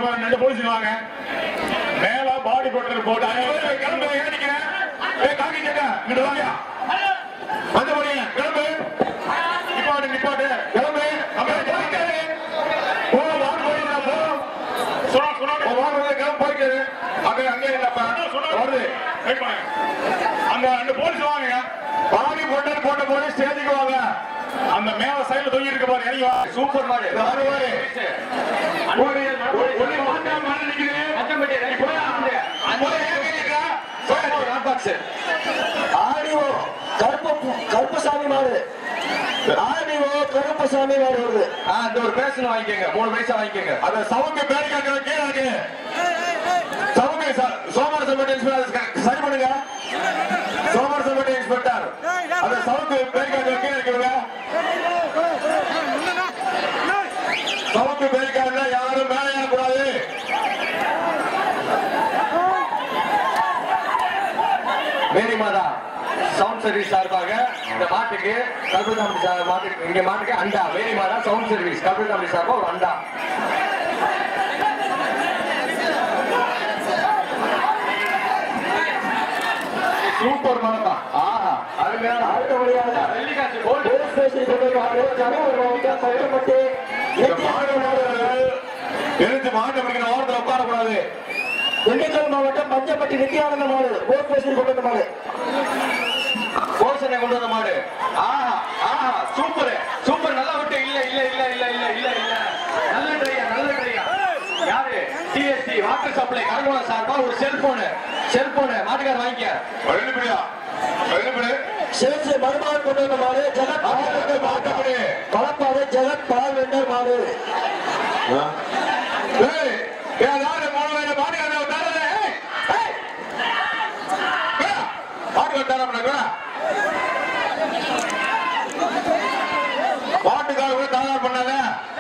அப்ப ரெண்டு போலீஸ் வாங்க மேல பாடி போட்டு போட்டு கிளம்பு ஏடிக்கிறேன் ஏ காக்கி சட்டை இங்கிட்டு வாங்க வந்து போறீங்க கிளம்பு நிப்பாட்டு நிப்பாட்டு கிளம்பு அப்படியே போய்க்காரு போ வாங்க போறீங்க போ சொன்னா சொன்னா வாங்க வந்து கிளம்பு போய்க்காரு அங்க அங்க இல்லப்பா வருது வெயிட் பண்ணுங்க அந்த ரெண்டு போலீஸ் வாங்க பாடி போட்டு போட்ட போலீஸ் ஸ்டேஜுக்கு வாங்க அந்த மேல சைடுல தொங்கி இருக்க பாரு இறங்கி வா
சூப்பர் மாடு
வாரு வாரு ஒண்ணு ஒண்ணு மாட்டாம மண்ணு நிக்குது
அச்சம்பட்டி ரெடி போய் ஆண்டு
போய் ஏன் கேக்குறா? சொல்லு.
ராட் பாக்ஸ்
ஆடிஓ கருப்பு கருப்பசாமி மாடு ஆடிஓ கருப்பசாமி மாடு வருது
ஆ இந்த ஒரு பேசன் வாங்கிக்கோங்க மூணு பைசா வாங்கிக்கோங்க
அந்த சவுக்கு பேர் கேட்கற கீழே இருக்கு சவுக்கு ச- சோமர் செம்பட்டி இன்ஸ்பெக்டர் சரி பண்ணுங்க சோமர் செம்பட்டி இன்ஸ்பெக்டர் அந்த சவுக்கு பேர் கேட்கற கீழே இருக்குங்க சவுக்கு பேர் கேட்கல யாரும் மேலே ஏறக்கூடாது
மேரி மாதா சவுண்ட் சர்வீஸ் சார்பாக இந்த மாட்டுக்கு கல்புதாமி சார் மாட்டுக்கு இங்க மாட்டுக்கு அண்டா மேரி மாதா சவுண்ட் சர்வீஸ் கல்புதாமி சார்பா ஒரு அண்டா சூப்பர் மாதா ஆஹா அருமையான
அடுத்தபடியாக
வெள்ளிக்காசு கோல்டு
போலீஸ் ஸ்டேஷன் கொண்டு வருவாங்க கரூர் மாவட்டம் பட்டுப்பட்டி
இந்த மாடு மாடுகள் எழுந்து மாட்டு பிடிக்கிற ஓரத்தில் உட்காரக்கூடாது
திண்டுக்கல் மாவட்டம் பஞ்சப்பட்டி நித்யானந்த மாடு போலீஸ் ஸ்டேஷன் கொண்டு வந்த மாடு
கோசனை கொண்டு வந்த மாடு ஆஹா ஆஹா சூப்பர் சூப்பர் நல்லா விட்டு இல்ல இல்ல இல்ல இல்ல இல்ல இல்ல இல்ல நல்ல ட்ரையா நல்ல ட்ரையா யாரு டிஎஸ்டி வாட்டர் சப்ளை கரகுணம் சார்பா ஒரு செல்போனு செல்போனு மாட்டுக்கார வாங்கிக்க
எழுப்பிடியா எழுப்பிடு
சிவசி மருமகன் கொண்டு வந்த மாடு ஜெகத்
மாட்டு மாட்டப்படி
பழப்பாடு ஜெகத் பால் வெண்டர் மாடு
ஏய் ஏதாவது மூணு வேலை மாட்டு கதை தரல மாட்டு தர பண்ண மாட்டுக்கார கூட தயார் பண்ணாங்க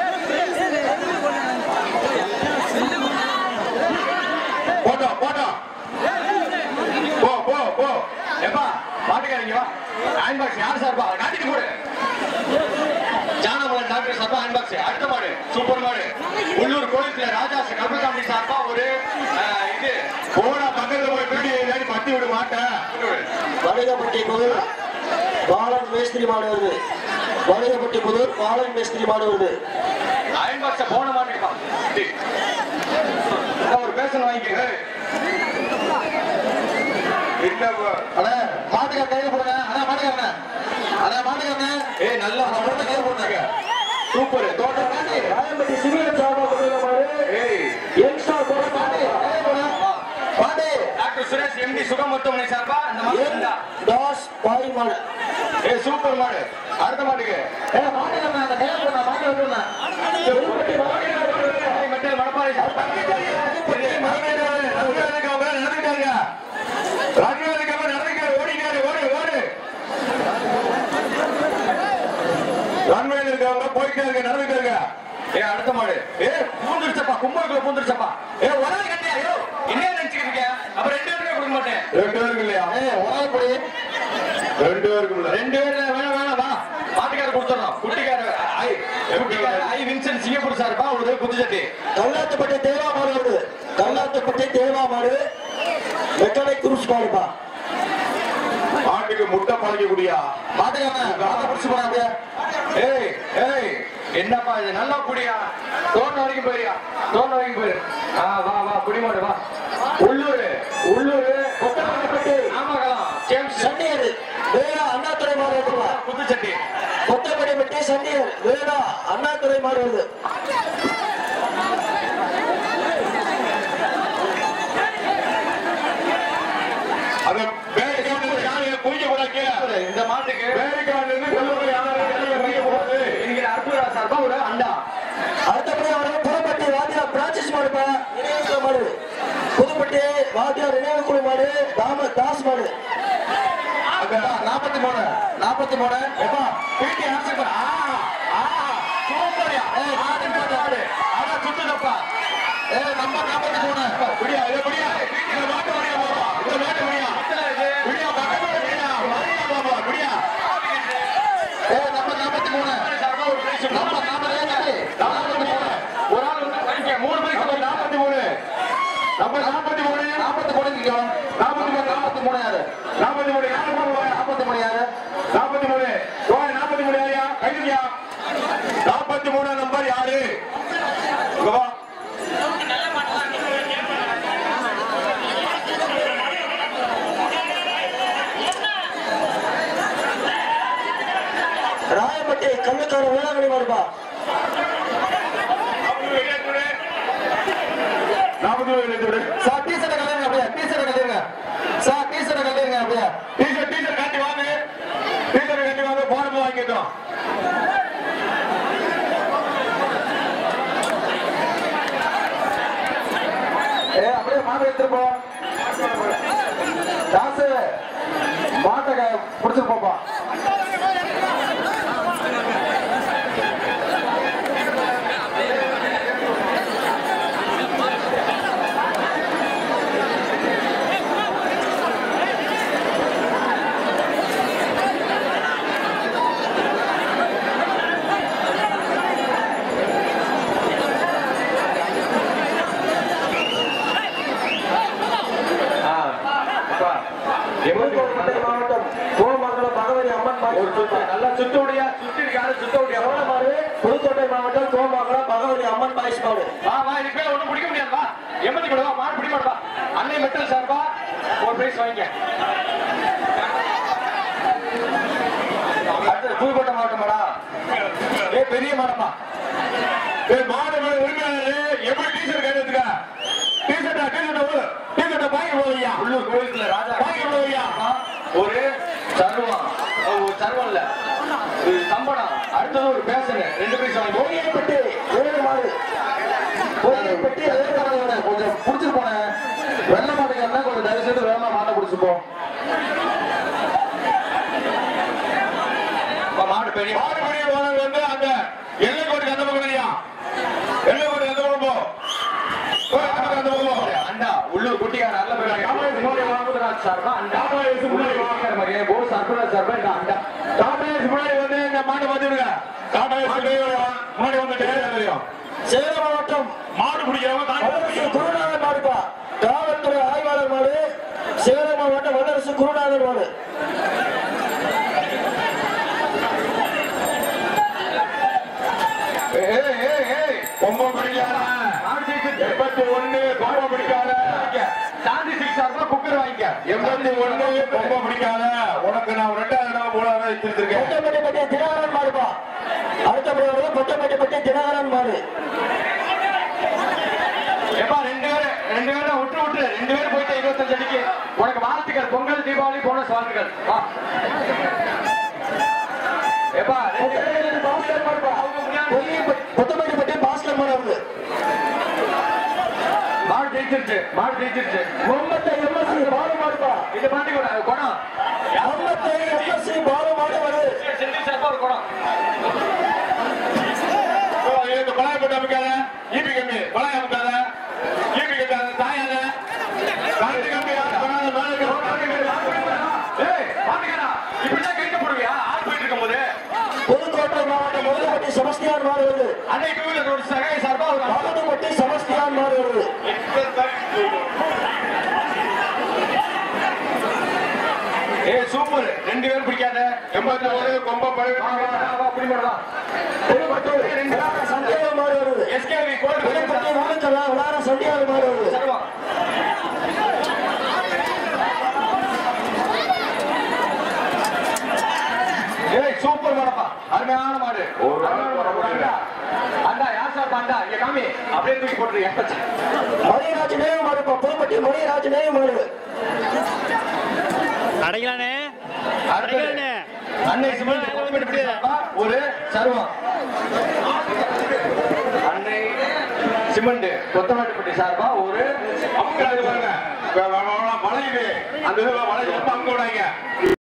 போட்டோம் போட்டோம் போ போ போ
எப்பா மாட்டுக்காரங்க வா அயன் பாக்ஸ் யார் சார்பா காட்டிட்டு போடு ஜானமலன் டாக்டர் சார்பா அயன் பாக்ஸ் அடுத்த மாடு சூப்பர் மாடு உள்ளூர் கோயிலுக்குள்ள ராஜாஸ் கல்பசாமி சார்பா ஒரு அஹ், இது
போனா பக்கத்துல போய் பேட்டி ஏறி பத்தி விட மாட்டேன்
வணிகப்பட்டி புதூர் பாலன் மேஸ்திரி மாடு வருது வணிகப்பட்டி புதூர் பாலன் மேஸ்திரி மாடு வருது
அயன் பாக்ஸ போன மாட்டேங்கப்பா ஒரு பேசன் வாங்கிக்க
இல்ல
அண்ணே மாட்டுக்கார கையில போடுங்க அண்ணா மாட்டுக்காரண்ணே அண்ணா மாட்டுக்காரண்ணே
ஏய் நல்லா
போட்டு கையில போடுங்க
சூப்பர் தோட்டம்
மாட்டு ராயம்பட்டி சிவியன் சார்பா கொண்டு வந்த மாடு
ஏய்
யங்ஸ்டார் போட மாடு கையில போடுங்க மாடு
டாக்டர் சுரேஷ் எம்டி சுக மருத்துவமனை சார்பா இந்த மாடு
என்
இருந்தா
தாஸ் பாய் மாடு
ஏய் சூப்பர் மாடு அடுத்த மாட்டுக்கு
ஏ மாட்டுக்காரண்ணே அந்த கையில போடுங்க மாட்டு வந்துடுங்க திருப்பட்டி மாட்டுக்காரண்ணே
மெட்டல் மணப்பாறை சார்பா ஏய் அடுத்த மாடு ஏய் பூந்துருச்சப்பா கும்பலுக்குள்ள பூந்துருச்சப்பா ஏய் ஒரே கட்டியா ஐயோ என்ன நினைச்சிட்டு இருக்க அப்ப ரெண்டு பேருமே கொடுக்க மாட்டேன்
ஏ ஒரே படி
ரெண்டு பேரும் வேணாம் வேணாம் வா பாட்டுக்கார கொடுத்துறோம் குட்டிக்கார ஐ குட்டிக்கார ஐ வின்சென்ட் சிங்கப்பூர் சார்பா ஒரு குத்துச்சட்டி
கல்லாத்துப்பட்டி தேவா மாடு வருது கல்லாத்துப்பட்டி தேவா மாடு மெக்கானிக் குரூஸ் மாடுப்பா
ஆட்டுக்கு முட்டை பழக்கக்கூடியா
மாட்டுக்காரண்ணே மாட்டை பிடிச்சு போனா அப்படியே
ஏய் ஏய் என்னப்பா இது நல்லா குடியா தோண வரைக்கும் போயிரியா தோண வரைக்கும் போயிரு ஆ வா வா குடிமாடு வா உள்ளூர் உள்ளூர்
கொத்தமல்லிப்பட்டி
நாமக்கலம் ஜேம்ஸ்
சண்டியர் வேளா அண்ணாதுரை மாடு வருதுப்பா
குத்துச்சட்டி
கொத்தமல்லிப்பட்டி சண்டியர் வேளா அண்ணாதுரை மாடு வருது
அந்த பேரிக்கார்டு யாரையும் குவிக்க கூட கீழே
இந்த மாட்டுக்கு
பேரிக்கார்டு இருந்து கொல்லுற யாரையும் கீழே குவிக்க கூடாது
என்கிற அற்புதா சார்பா ஒரு அண்டா
அடுத்தபடி அவர்கள் புதுப்பட்டி வாத்தியார் பிரான்சிஸ் மாடுப்பா நினைவு மாடு புதுப்பட்டி வாத்தியார் நினைவு குழு மாடு தாம தாஸ் மாடு நாற்பத்தி மூணு நாற்பத்தி மூணு
எப்பா பிடி ஆசைப்பா ஆ ஆ சூப்பர்யா ஏய் மாடு மாடு அட சுத்துதப்பா
ஏ நம்ம நாற்பத்தி மூணு
முடியா இதை முடியா இந்த மாட்டு முடியா பாப்பா இந்த மாட்டு முடியா முடியா பக்கத்துல முடியா முடியா பாப்பா முடியா
ஏ நம்ம நாற்பத்தி மூணு
சார்பா ஒரு பிரைஸ்
நம்ம நாற்பத்தி மூணு நாற்பத்தி மூணு
ஒரு ஆள் வந்து படிக்க மூணு பேருக்கு
நாற்பத்தி
நாற்பத்தி மூணு இங்க வா. நாற்பத்தி மூணு நாற்பத்தி மூணு யாரு
நாற்பத்தி மூணு யாரு போடுவா
நாற்பத்தி மூணு யாரு
நாற்பத்தி மூணு போய் நாற்பத்தி மூணு யாரியா கைதியா நாற்பத்தி மூணு நம்பர் யாரு இங்க வா
ராயப்பட்டி கல்லுக்கார வேளாங்கண்ணி மாடுப்பா
நாற்பத்தி மூணு எழுதி விடு
சார் டீசர்ட் கலையுங்க அப்படியே டீசர்ட் கலையுங்க சார் டீசர்ட் கலையுங்க அப்படியே
டீச்சர் டீச்சர் காட்டி வாங்க டீச்சர் காட்டி வாங்க போனது வாங்கிட்டோம்
ஏ அப்படியே மாட்டை எடுத்துட்டு போ தாசு மாட்டை பிடிச்சிட்டு போப்பா
புதுக்கோட்டை மாவட்டம் கோமங்கலம் பகவதி அம்மன்
ஒரு சுத்து
மாடு
நல்லா சுத்த முடியா சுத்தி இருக்காரு சுத்த முடியா
மாடு புதுக்கோட்டை மாவட்டம் கோமங்கலம் பகவதி அம்மன் பாய்ஸ் மாடு
வா வா இதுக்கு மேல ஒண்ணும் பிடிக்க முடியாது வா எண்பத்தி கூட வா மாடு பிடிக்க மாட்டா அன்னை மெட்டல் சார்பா ஒரு பிரைஸ் வாங்கிக்க
அடுத்து புதுக்கோட்டை மாவட்டமாடா ஏ பெரிய மாடமா
ஏய், மாடு மேல உரிமையாளரு எப்படி டீச்சர் கையில் எடுத்துக்க டீச்சர்டா டீச்சர்டா டீச்சர்டா வாங்கி போவியா
உள்ளூர் கோயிலுக்குள்ள ராஜா
வாங்கி போவியா
ஒரு சர்வம் ஒரு சர்வம் இல்ல ஒரு சம்பளம் அடுத்தது ஒரு பேசனு ரெண்டு பிரைஸ் வாங்கி
கோயில்பட்டி ஏழு மாடு கோயில்பட்டி ஏழு மாடு
கொஞ்சம் புடிச்சிட்டு போனேன் வெள்ளை மாட்டுக்காரனா கொஞ்சம் தயவு செய்து வேகமா மாட்டை பிடிச்சிட்டு போ
மாடு பெரிய
மாடு பெரிய வாங்க வந்து அந்த எல்லை கோட்டுக்கு அந்த பக்கம் இல்லையா எல்லை கோட்டுக்கு அந்த பக்கம் போ போய் அந்த பக்கம், அந்த பக்கம் போ
அண்டா உள்ளூர் குட்டிக்கார நல்ல பேர் ராமராஜ் சார்பா அண்டா
ராமராஜ் முன்னாடி வா.
குட்டிக்கார மகன் போ சர்பராஜ் சார்பா இந்த அண்டா
டாடா முன்னாடி வந்து இந்த மாட்டை பார்த்து விடுங்க டாடா முன்னாடி வந்துட்டு தெரியும்
சேலம் மாவட்டம்
மாடு பிடிக்கிறவங்க தாண்டி
வல்லரசு குருநாதர் மாடுப்பா காவல்துறை ஆய்வாளர் மாடு சேலம் மாவட்டம் வல்லரசு குருநாதர் மாடு
ஏய், ஏய், ஏய், கொம்பை பிடிக்காத. எண்பத்தி ஒண்ணு கொம்பை பிடிக்காத.
சாந்தி சிக்ஸ் சார்பா குக்கர் வாங்கிக்க
எண்பத்தி ஒண்ணு கொம்பை பிடிக்காத. உனக்கு நான் ரெண்டாவது தடவை மூணாவது தடவை திருத்திருக்கேன்.
பொட்டப்பட்டிப்பட்டி தினகரன் மாடுப்பா அடுத்தபடியாக பொட்டப்பட்டிப்பட்டி தினகரன் மாடு
எப்பா ரெண்டு பேரும் ரெண்டு பேரும் விட்டு விட்டு ரெண்டு பேரும் போயிட்டு இருபத்தஞ்சு அடிக்கு உனக்கு வாழ்த்துக்கள் பொங்கல் தீபாவளி போனஸ் வாழ்த்துக்கள் வா எப்பா ரெண்டு பேரும்
பாஸ்கர் மாடுப்பா பொட்டப்பட்டிப்பட்டி பாஸ்கர் மாடு வருது
மாடு ஜெயிச்சிருச்சு மாடு ஜெயிச்சிருச்சு
மும்பத்தை எம்எஸ்சி பாலு மாடுப்பா
இது பாட்டி கூட குணம்
மும்பத்தை எம்எஸ்சி பாலு மாடு வருது
செந்தில் சார்பா ஒரு குணம்
ஓ, எனக்கு பலாய் போட்டு அமைக்காத. ஈபி கம்பி, பலாய் அமைக்காத. ஈபி கட்டாத, தாயாத. காந்தி கம்பி, யார் சொன்னாலும் மேல இருக்க ரோட்டாரி கம்பி, யார் சொன்னாலும்
ஏய் பாத்துக்கடா இப்படிதான் கைட்டு போடுவியா ஆள் போயிட்டு இருக்கும்போது
புதுக்கோட்டை மாவட்டம் முதலப்பட்டி செபஸ்தியான் மாடு வருது
அன்னை டூ வீலர் ஒரு சகாய சார்பா ஒரு
பாலப்பட்டி செபஸ்தியான் மாடு வருது
ஏய் சூப்பர் ரெண்டு பேரும் பிடிக்காத
எண்பத்தி ஒரு கொம்பை பழகு.
வா, வா, வா, வா, அப்படி மட்டும்
புதுக்கோட்டை சந்தியாவது மாடு வருது
எஸ்கேவி கோல்டு
புதுப்பட்டி வாழக்கலா விளாட சந்தியாவது மாடு வருது
சர்வம் ஏய் சூப்பர் மாடப்பா அருமையான மாடு
ஒரு
அருமையான மாடு. ஒரு அண்டா அண்டா யார் சார் அண்டா இங்க காமி அப்படியே தூக்கி போட்டுரு எப்பச்சு
மணிராஜ் நேவு மாடுப்பா புதுப்பட்டி மணிராஜ் நேவு மாடு
அடைக்கலானே
அடுத்தது அன்னை சிமெண்ட் கோவிட் பிடி சார்பா ஒரு சர்வம் அன்னை சிமெண்ட் கொத்தமேட்டுப்பட்டி சார்பா ஒரு
அமுக்காது பாருங்க. வ- வ- வ- வளையுது. அந்த இதுல வளைஞ்சு அமுக்க விடாதீங்க.